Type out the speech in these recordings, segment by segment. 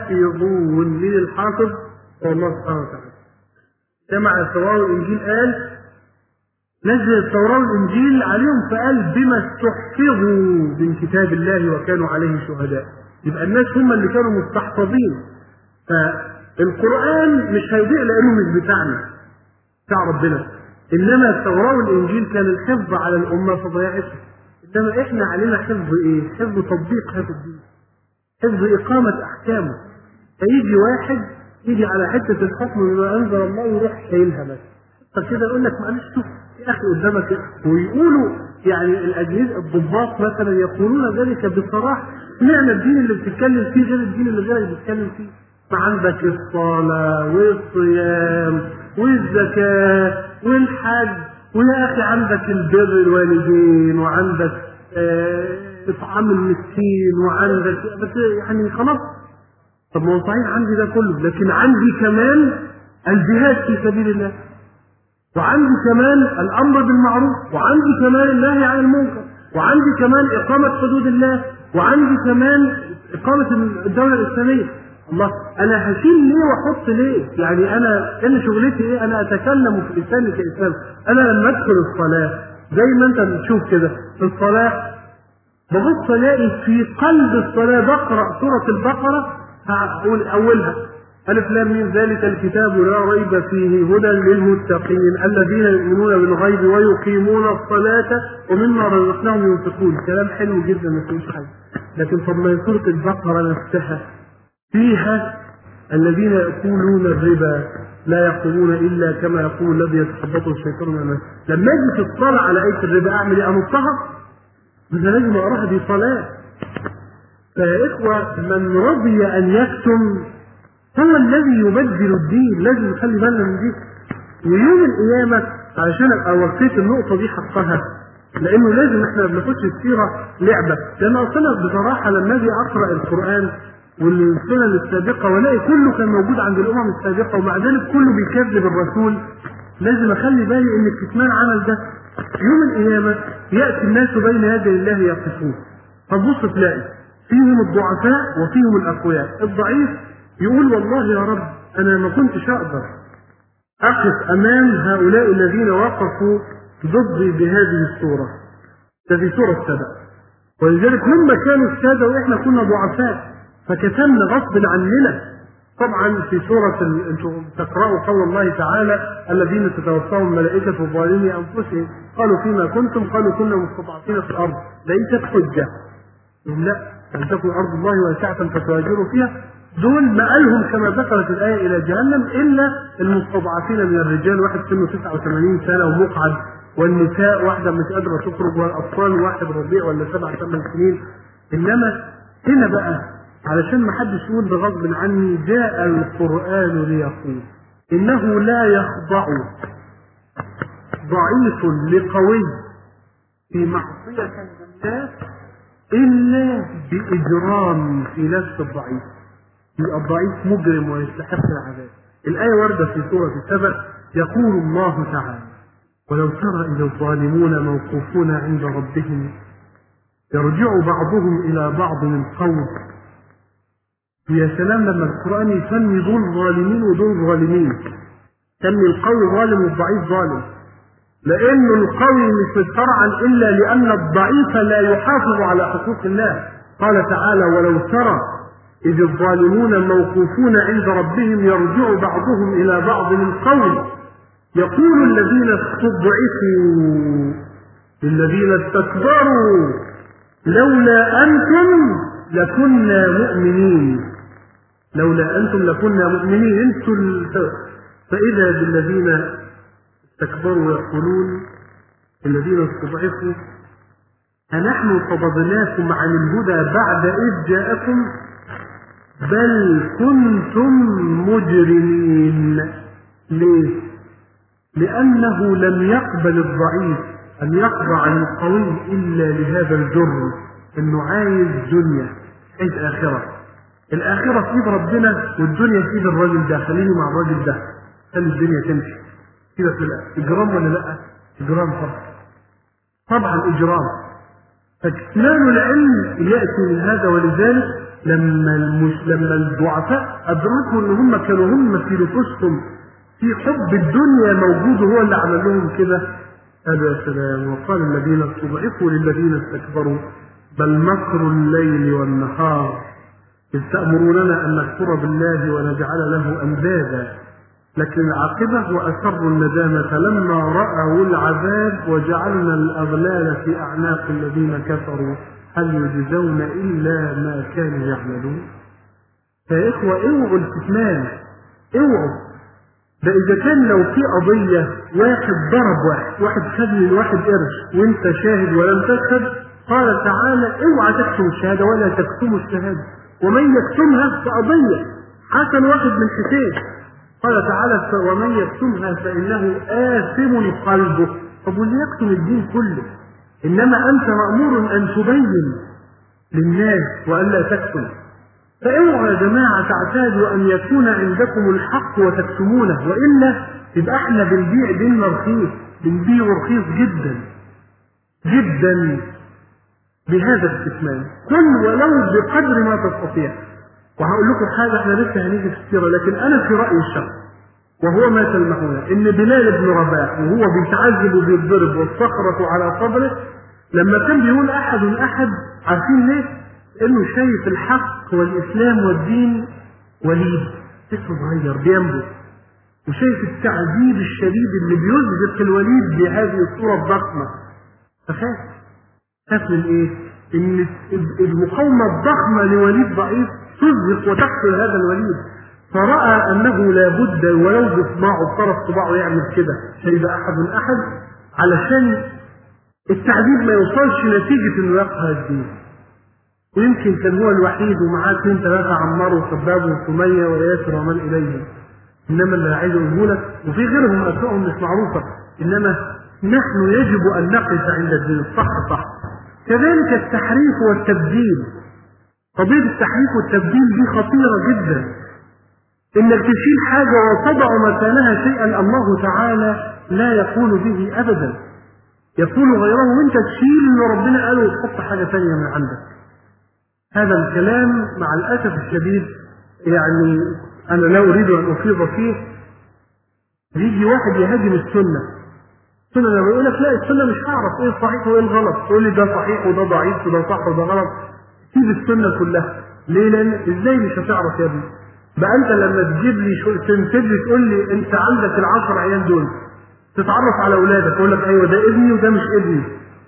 حافظون مين الحافظ؟ هو الله سبحانه وتعالى. جمع التوراة والإنجيل قال نزل التوراة والإنجيل عليهم فقال بما استحفظوا من كتاب الله وكانوا عليه شهداء. يبقى الناس هم اللي كانوا مستحفظين. فالقرآن مش هيضيع لأنه مش بتاعنا. بتاع ربنا. إنما التوراة والإنجيل كان الحفظ على الأمة فضيعتها. إنما إحنا علينا حفظ إيه؟ حفظ تطبيق هذا الدين. حفظ إقامة أحكامه. فيجي واحد يجي على حتة الحكم بما أنزل الله يروح شايلها بس. فكده يقول لك معلش شوف يا أخي قدامك ويقولوا يعني الأجهزة الضباط مثلا يقولون ذلك بصراحة معنى الدين اللي بتتكلم فيه غير الدين اللي غيرك بيتكلم فيه. فعندك الصلاة والصيام والزكاة والحج ويا أخي عندك البر الوالدين وعندك آه، إطعام المسكين وعندك بس يعني خلاص طب ما هو صحيح عندي ده كله لكن عندي كمان الجهاد في سبيل الله وعندي كمان الامر بالمعروف وعندي كمان النهي عن المنكر وعندي كمان اقامه حدود الله وعندي كمان اقامه الدوله الاسلاميه الله انا هشيل ليه واحط ليه يعني انا ان شغلتي ايه انا اتكلم في الاسلام كاسلام انا لما ادخل الصلاه زي ما انت بتشوف كده في الصلاه ببص الاقي في قلب الصلاه بقرا سوره البقره هقول اولها ألف لام ميم ذلك الكتاب لا ريب فيه هدى للمتقين الذين يؤمنون بالغيب ويقيمون الصلاة ومما رزقناهم ينفقون كلام حلو جدا ما فيهوش حاجة لكن طب ما سورة البقرة نفسها فيها الذين يأكلون الربا لا يقومون إلا كما يقول الذي يتخبطه الشيطان من المس لما أجي في الصلاة على آية الربا أعمل إيه؟ أنطها؟ ده لازم أقراها دي صلاة فيا إخوة من رضي أن يكتم هو الذي يبدل الدين لازم نخلي بالنا من دي ويوم القيامة علشان ابقى وفيت النقطة دي حقها لأنه لازم احنا ما بناخدش السيرة لعبة لأن أصلا بصراحة لما أجي أقرأ القرآن والسنن السابقة والاقي كله كان موجود عند الأمم السابقة ومع ذلك كله بيكذب الرسول لازم أخلي بالي إن الكتمان عمل ده يوم القيامة يأتي الناس بين يدي الله يقفون فتبص تلاقي فيهم الضعفاء وفيهم الأقوياء الضعيف يقول والله يا رب انا ما كنتش اقدر اقف امام هؤلاء الذين وقفوا ضدي بهذه الصورة ده في سورة السبع ولذلك هم كانوا السادة واحنا كنا ضعفاء فكتمنا غصب عننا طبعا في سورة ال... انتم تقرأوا قول الله تعالى الذين تتوفاهم الملائكة ظالمي انفسهم قالوا فيما كنتم قالوا كنا مستضعفين في الارض ليست حجة لا ان تكن ارض الله واسعة فتهاجروا فيها دول مآلهم كما ذكرت الآية إلى جهنم إلا المستضعفين من الرجال واحد سنه 89 سنة ومقعد والنساء واحدة مش قادرة تخرج والأطفال واحد رضيع ولا سبع ثمان سنين إنما هنا بقى علشان ما حدش يقول ده غصب عني جاء القرآن ليقول إنه لا يخضع ضعيف لقوي في معصية الناس إلا بإجرام في نفس الضعيف يبقى الضعيف مجرم ويستحق العذاب الآية واردة في سورة السبع يقول الله تعالى ولو ترى إذا الظالمون موقوفون عند ربهم يرجع بعضهم إلى بعض القول يا سلام لما القرآن يسمي دول ظالمين ودول ظالمين سمي القوي ظالم والضعيف ظالم لأن القوي مش شرعا إلا لأن الضعيف لا يحافظ على حقوق الله قال تعالى ولو ترى إذ الظالمون موقوفون عند ربهم يرجع بعضهم إلى بعض القول يقول الذين استضعفوا للذين استكبروا لولا أنتم لكنا مؤمنين لولا أنتم لكنا مؤمنين انتم ال- فإذا بالذين استكبروا يقولون الذين استضعفوا أنحن صددناكم عن الهدى بعد إذ جاءكم بل كنتم مجرمين ليه لأنه لم يقبل الضعيف أن يخضع للقوي إلا لهذا الجرم إنه عايز دنيا عايز آخرة الآخرة في إيد ربنا والدنيا في إيد الراجل ده خليني مع الراجل ده خلي الدنيا تمشي كده في إجرام ولا لأ؟ إجرام طبعا طبعا إجرام فكتمان العلم يأتي من هذا ولذلك لما المش... لما الضعفاء ادركوا ان هم كانوا هم في نفوسهم في حب الدنيا موجود وهو اللي عمل لهم كده قالوا يا سلام وقال الذين استضعفوا للذين استكبروا بل مكر الليل والنهار إذ تأمروننا أن نكفر بالله ونجعل له أندادا لكن العاقبة وأسروا الندامة لما رأوا العذاب وجعلنا الأغلال في أعناق الذين كفروا هل يجزون إلا ما كانوا يعملون يا إخوة اوعوا الكتمان اوعوا ده إذا كان لو في قضية واحد ضرب واحد واحد خد من واحد قرش وأنت شاهد ولم تشهد قال تعالى اوعى تكتم الشهادة ولا تكتموا الشهادة ومن يكتمها فقضية حسن واحد من حسين قال تعالى ومن يكتمها فإنه آثم قلبه طب واللي يكتم الدين كله إنما أنت مأمور أن تبين للناس وألا تكتم فاوعوا يا جماعة تعتادوا أن يكون عندكم الحق وتكتمونه وإلا يبقى احنا بنبيع ديننا رخيص بنبيعه رخيص جدا جدا بهذا الكتمان كل ولو بقدر ما تستطيع وهقول لكم حاجة احنا لسه هنيجي في السيرة لكن أنا في رأيي الشخص وهو ما تلمحون إن بلال بن رباح وهو بيتعذب وبيتضرب والصخرة على صدره لما كان بيقول أحد أحد عارفين ليه؟ إنه شايف الحق والإسلام والدين وليد لسه صغير بينبت وشايف التعذيب الشديد اللي بيزهق الوليد بهذه الصورة الضخمة فخاف خاف من ايه؟ ان المقاومة الضخمة لوليد ضعيف تزهق وتقتل هذا الوليد فرأى انه لابد ولو بصباعه بطرف صباعه يعمل كده شهد احد احد علشان التعذيب ما يوصلش نتيجة انه يقهر الدين ويمكن كان هو الوحيد ومعاه اثنين ثلاثة عمار وخباب وسمية وياسر ومن إليهم إنما اللي عايز أقوله لك وفي غيرهم أسمائهم مش معروفة إنما نحن يجب أن نقف عند الدين صح صح كذلك التحريف والتبديل قضية التحريف والتبديل دي خطيرة جدا إنك تشيل حاجة وتضع مكانها شيئا الله تعالى لا يقول به أبدا يقول غيره وانت تشيل اللي ربنا قاله وتحط حاجة ثانية من عندك هذا الكلام مع الأسف الشديد يعني أنا لا أريد أن أفيض فيه يجي واحد يهاجم السنة السنة لما يقول لك لا السنة مش هعرف إيه الصحيح وإيه الغلط تقول لي ده صحيح وده ضعيف وده صح وده غلط سيب السنة كلها ليه؟ لأن إزاي مش هتعرف يا ابني؟ بقى أنت لما تجيب لي شو تنتج لي تقول لي أنت عندك العشر عيال دول تتعرف على أولادك أقول لك أيوه ده ابني وده مش ابني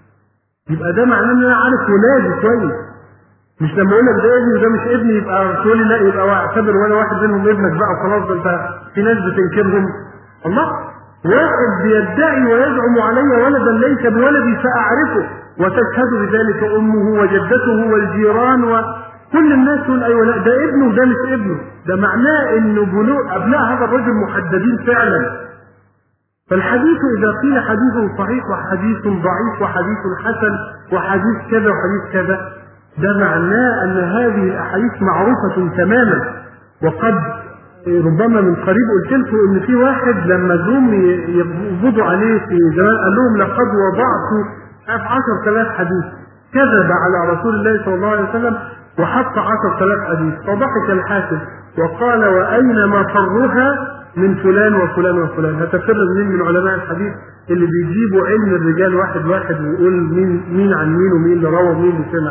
يبقى ده معناه إن أنا عارف ولادي كويس مش لما اقول لك ده ابني وده مش ابني يبقى تقول لي لا يبقى اعتبر ولا واحد منهم ابنك بقى خلاص ده انت في ناس بتنكرهم الله واحد بيدعي ويزعم علي ولدا ليس بولدي فاعرفه وتشهد بذلك امه وجدته والجيران وكل الناس تقول ايوه لا ده ابنه وده مش ابنه ده معناه انه بنوء ابناء هذا الرجل محددين فعلا فالحديث اذا قيل حديث صحيح وحديث ضعيف وحديث حسن وحديث كذا وحديث كذا ده معناه ان هذه الاحاديث معروفة تماما وقد ربما من قريب قلت لكم ان في واحد لما جم يقبضوا عليه في زمان قال لهم لقد وضعت في 10000 حديث كذب على رسول الله صلى الله عليه وسلم وحط 10000 حديث فضحك الحاكم وقال واين مفرها من فلان وفلان وفلان هتفر مين من علماء الحديث اللي بيجيبوا علم الرجال واحد واحد ويقول مين مين عن مين ومين اللي روى ومين اللي سمع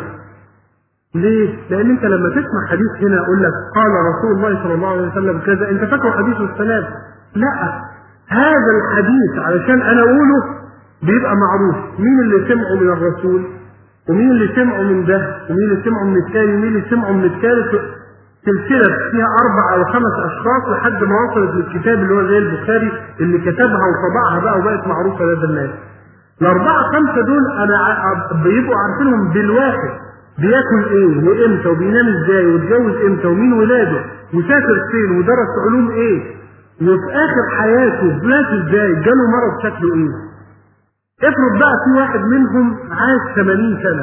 ليه؟ لأن أنت لما تسمع حديث هنا يقول لك قال رسول الله صلى الله عليه وسلم كذا أنت فاكره حديث السلام لا هذا الحديث علشان أنا أقوله بيبقى معروف مين اللي سمعه من الرسول ومين اللي سمعه من ده ومين اللي سمعه من الثاني ومين اللي سمعه من الثالث سلسلة فيها أربع أو خمس أشخاص لحد ما وصلت للكتاب اللي هو زي البخاري اللي كتبها وطبعها بقى وبقت معروفة لدى الناس. الأربعة خمسة دول أنا بيبقوا عارفينهم بالواحد بياكل ايه وامتى وبينام ازاي واتجوز امتى ومين ولاده وسافر فين ودرس علوم ايه وفي اخر حياته مات ازاي جاله مرض شكله ايه افرض بقى في واحد منهم عاش 80 سنه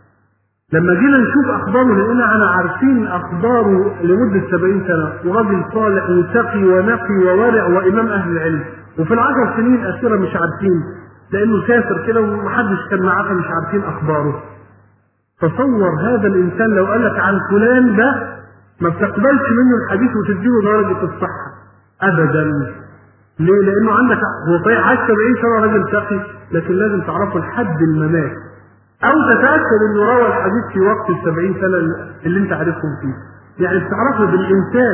لما جينا نشوف اخباره لقينا انا عارفين اخباره لمده 70 سنه وراجل صالح وتقي ونقي وورع وامام اهل العلم وفي العشر سنين الاخيره مش عارفين لانه سافر كده ومحدش كان معاه مش عارفين اخباره تصور هذا الانسان لو قال لك عن فلان ده ما بتقبلش منه الحديث وتديله درجه الصحه ابدا ليه؟ لانه عندك هو صحيح عاش 70 سنه راجل شقي لكن لازم تعرفه لحد الممات او تتاكد انه روى الحديث في وقت ال 70 سنه اللي انت عارفهم فيه يعني بتعرفه بالانسان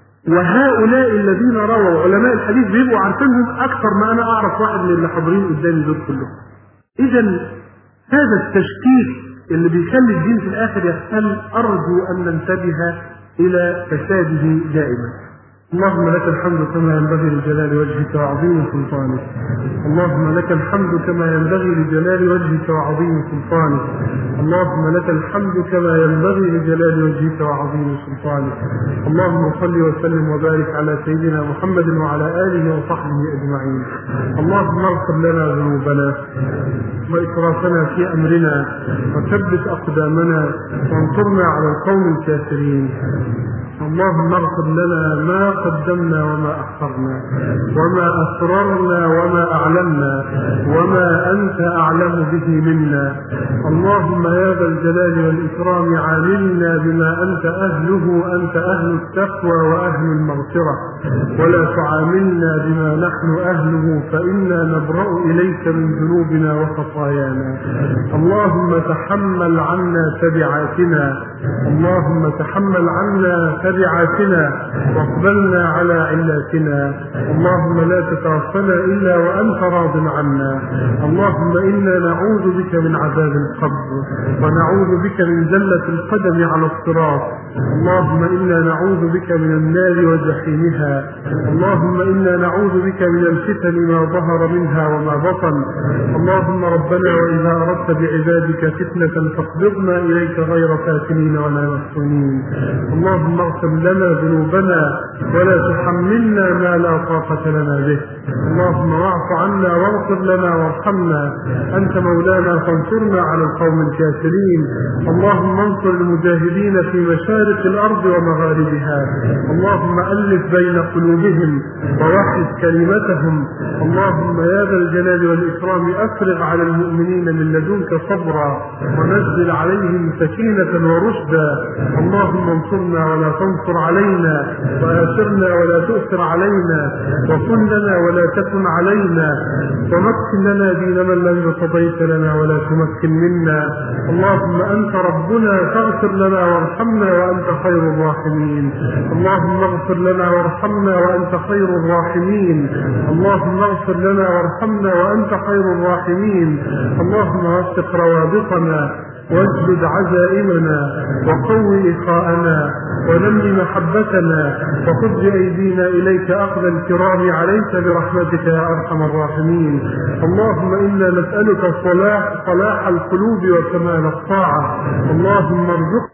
وهؤلاء الذين رووا علماء الحديث بيبقوا عارفينهم اكثر ما انا اعرف واحد من اللي حاضرين قدامي دول كلهم. اذا هذا التشكيك اللي بيخلي الدين في الاخر يختل ارجو ان ننتبه الى فساده دائما. اللهم لك الحمد كما ينبغي لجلال وجهك وعظيم سلطانك اللهم لك الحمد كما ينبغي لجلال وجهك وعظيم سلطانك اللهم لك الحمد كما ينبغي لجلال وجهك وعظيم سلطانك اللهم صل وسلم وبارك على سيدنا محمد وعلى اله وصحبه اجمعين اللهم اغفر لنا ذنوبنا واسرافنا في امرنا وثبت اقدامنا وانصرنا على القوم الكافرين اللهم اغفر لنا ما قدمنا وما أخرنا وما أسررنا وما أعلنا وما أنت أعلم به منا اللهم يا ذا الجلال والإكرام عاملنا بما أنت أهله أنت أهل التقوى وأهل المغفرة ولا تعاملنا بما نحن أهله فإنا نبرأ إليك من ذنوبنا وخطايانا اللهم تحمل عنا تبعاتنا اللهم تحمل عنا تبعاتنا واقبلنا على علاتنا اللهم لا تتوفنا الا وانت راض عنا اللهم انا نعوذ بك من عذاب القبر ونعوذ بك من زله القدم على الصراط اللهم انا نعوذ بك من النار وجحيمها اللهم انا نعوذ بك من الفتن ما ظهر منها وما بطن اللهم ربنا واذا اردت بعبادك فتنه فاقبضنا اليك غير فاتنين ولا مفتونين اللهم اغفر لنا ذنوبنا ولا تحملنا ما لا طاقة لنا به اللهم واعف عنا واغفر لنا وارحمنا أنت مولانا فانصرنا على القوم الكافرين اللهم انصر المجاهدين في مشارق الأرض ومغاربها اللهم ألف بين قلوبهم ووحد كلمتهم اللهم يا ذا الجلال والإكرام أفرغ على المؤمنين من لدنك صبرا ونزل عليهم سكينة ورشدا اللهم انصرنا ولا تنصر علينا وآثرنا ولا تؤثر علينا وكن لنا ولا تكن علينا ومكن لنا دين من لم يرتضيت لنا ولا تمكن منا اللهم أنت ربنا فاغفر لنا وارحمنا وأنت خير الراحمين اللهم اغفر لنا وارحمنا وأنت خير الراحمين اللهم اغفر لنا وارحمنا وأنت خير الراحمين اللهم وفق روابطنا واجلد عزائمنا وقو إخاءنا ونمي محبتنا وخذ بأيدينا إليك أخذ الكرام عليك برحمتك يا أرحم الراحمين اللهم إنا نسألك صلاح صلاح القلوب وكمال الطاعة اللهم ارزقنا